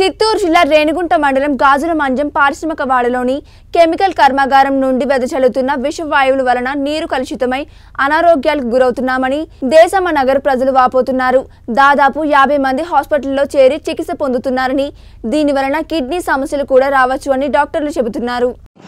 చిత్తూరు జిల్లా రేణిగుంట మండలం గాజుల మంజం పారిశ్రామిక వాడలోని కెమికల్ కర్మాగారం నుండి వెదజల్లుతున్న విషవాయువుల వలన నీరు కలుషితమై అనారోగ్యాలకు గురవుతున్నామని దేశమ్మ నగర్ ప్రజలు వాపోతున్నారు దాదాపు యాభై మంది హాస్పిటల్లో చేరి చికిత్స పొందుతున్నారని దీని వలన కిడ్నీ సమస్యలు కూడా రావచ్చు అని డాక్టర్లు చెబుతున్నారు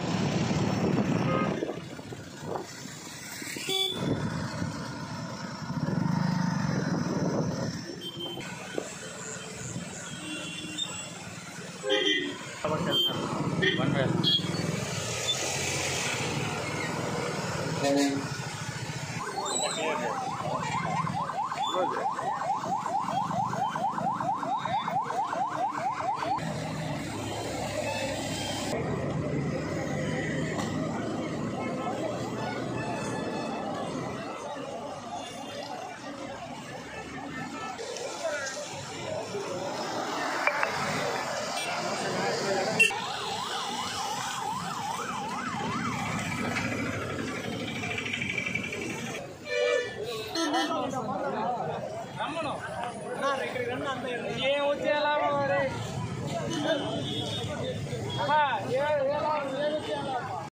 ఏం వచ్చేలా మరి ఆహా, ఏ- ఏ లాభం, ఏం వచ్చేలా?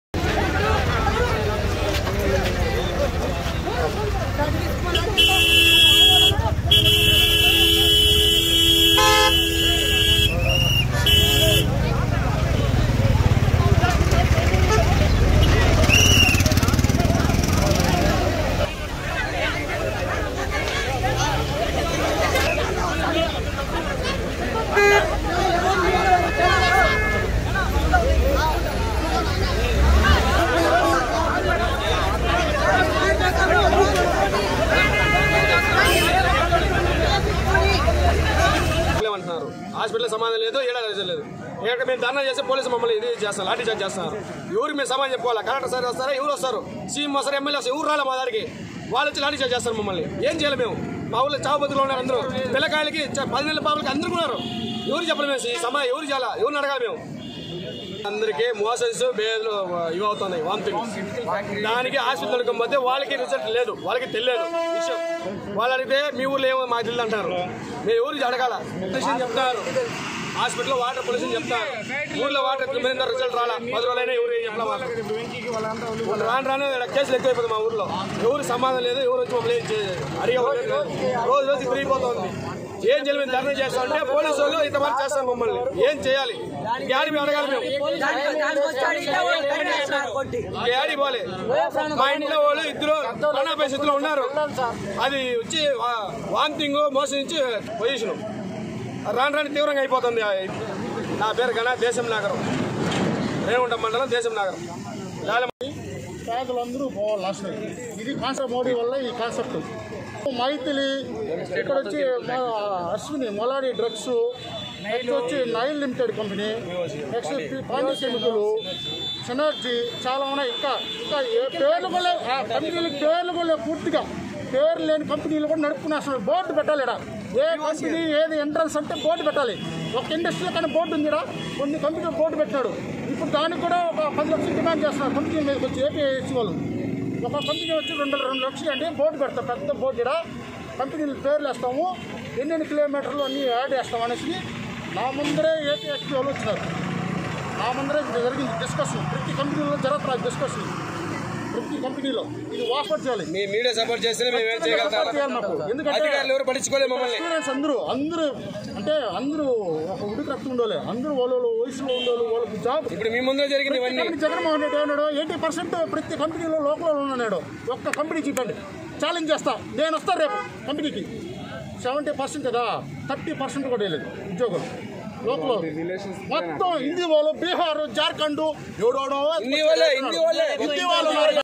అంటున్నారు హాస్పిటల్ సమాధానం లేదు ఏడా లేదు ఇక్కడ మేము ధర్నా చేస్తే పోలీసు మమ్మల్ని ఇది చేస్తారు లాఠీ చార్జ్ చేస్తున్నారు ఎవరికి మేము సమాధానం చెప్పుకోవాలా కలెక్టర్ సార్ వస్తారా ఎవరు వస్తారు సీఎం వస్తారు ఎమ్మెల్యే వస్తారు ఎవరు రాలే మా దానికి వాళ్ళు వచ్చి లాఠీ చార్జ్ చేస్తారు మమ్మల్ని ఏం చేయాలి మేము మా ఊళ్ళో చావు బతుకులు ఉన్నారు అందరూ పిల్లకాయలకి చ- పది నెలల పాపలకి అందరూ ఉన్నారు ఎవరు చెప్పలేము మేము ఈ సమా ఎవరు చేయాలా ఎవరిని అడగాలి మేము అందరికీ మోషన్స్ బేలు ఇవి అవుతున్నాయి వామిటింగ్ దానికి హాస్పిటల్కి పోతే వాళ్ళకి రిజల్ట్ లేదు వాళ్ళకి తెలియదు విషయం వాళ్ళు అడిగితే మీ ఊర్లో ఏమో మాకు తెలియదు అంటారు మేము ఎవరికి అడగాల పొల్యూషన్ చెప్తారు హాస్పిటల్లో వాటర్ పొల్యూషన్ చెప్తారు ఊర్లో వాటర్ మీద రిజల్ట్ రాలా పది రోజులైనా ఎవరు ఏం చెప్పలే వాళ్ళు రాను రాను ఈడ కేసులు ఎక్కువైపోతుంది మా ఊర్లో ఎవరు సమాధానం లేదు ఎవరు వచ్చి మమ్మల్ని ఏం చే- అడిగే వాళ్ళు లేదు. రోజు రోజు పెరిగిపోతుంది ఏం చేయాలి మేము ధర్నా చేస్తామంటే పోలీసు వాళ్ళు ఇంతవరకు చేస్తారు మమ్మల్ని ఏం చేయాలి యాడి మేము అడగాలి మేము యాడి పోలే మా ఇంట్లో వాళ్ళు ఇద్దరు కరోనా పరిస్థితిలో ఉన్నారు అది వచ్చి వాంతింగ్ మోసం నుంచి పొజిషన్ రాను రాని తీవ్రంగా అయిపోతుంది నా పేరు గణ దేశం నగరం రేవుంట మండలం దేశం నగరం చాలా పేదలందరూ పోవాలి లాస్ట్ ఇది కాన్సెప్ట్ మోడీ వల్ల ఈ కాన్సెప్ట్ మైథిలి ఇక్కడ వచ్చి మా అశ్విని మొలాడి డ్రగ్స్ నెక్స్ట్ వచ్చి నైల్ లిమిటెడ్ కంపెనీ నెక్స్ట్ పాండి కెమికల్ సినర్జీ చాలా ఉన్నాయి ఇంకా ఇంకా ఏ పేర్లు కూడా ఆ కంపెనీలకు పేర్లు కూడా పూర్తిగా పేరు లేని కంపెనీలు కూడా నడుపుకునేస్తున్నారు బోర్డు పెట్టాలి ఇక్కడ ఏ కంపెనీ ఏది ఎంట్రన్స్ అంటే బోర్డు పెట్టాలి ఒక ఇండస్ట్రీలో కానీ బోర్డు ఉంది ఇక్కడ కొన్ని కంపెనీలు బోర్డు పెట్టాడు ఇప్పుడు దానికి కూడా ఒక పది లక్షలు డిమాండ్ చేస్తున్నారు కంపెనీ మీదకి వచ్చి ఏపీఐసి వాళ్ళు ఒక కంపెనీ వచ్చి రెండు రెండు లక్షలు అంటే బోర్డు పెడతాం పెద్ద బోర్డు ఇక్కడ కంపెనీల పేర్లు వేస్తాము ఎన్నెన్ని కిలోమీటర్లు అన్ని యాడ్ చేస్తాం అనేసి నా ముందరే ఏపీఎస్పీ వాళ్ళు వచ్చినారు నా ముందరే ఇది జరిగింది డిస్కషన్ ప్రతి కంపెనీలో జరుగుతున్నారు డిస్కషన్ ప్రతి కంపెనీలో ఇది వాపస్ చేయాలి మీ మీడియా సపోర్ట్ చేస్తే మేము ఏం చేయగలుగుతాం చేయాలి మాకు ఎందుకంటే అధికారులు ఎవరు పట్టించుకోలేదు మమ్మల్ని స్టూడెంట్స్ అందరూ అందరూ అంటే అందరూ ఒక ఉడికి రక్తం ఉండాలి అందరూ వాళ్ళ వాళ్ళ వయసులో ఉండాలి వాళ్ళకి జాబ్ ఇప్పుడు మీ ముందే జరిగింది ఇవన్నీ కంపెనీ జగన్మోహన్ రెడ్డి అన్నాడు ఎయిటీ పర్సెంట్ ప్రతి కంపెనీలో లోకల్ ఉన్నాడు ఒక్క కంపెనీ చూపండి ఛాలెంజ్ చేస్తా నేను వస్తాను రేపు కంపెనీకి సెవెంటీ పర్సెంట్ కదా థర్టీ పర్సెంట్ కూడా లేదు ఉద్యోగులు లోకల్ మొత్తం హిందీ వాళ్ళు బీహార్ జార్ఖండ్ ఎవడోడో హిందీ వాళ్ళే, హిందీ వాళ్ళే. హిందీ వాళ్ళు ఉన్నారు.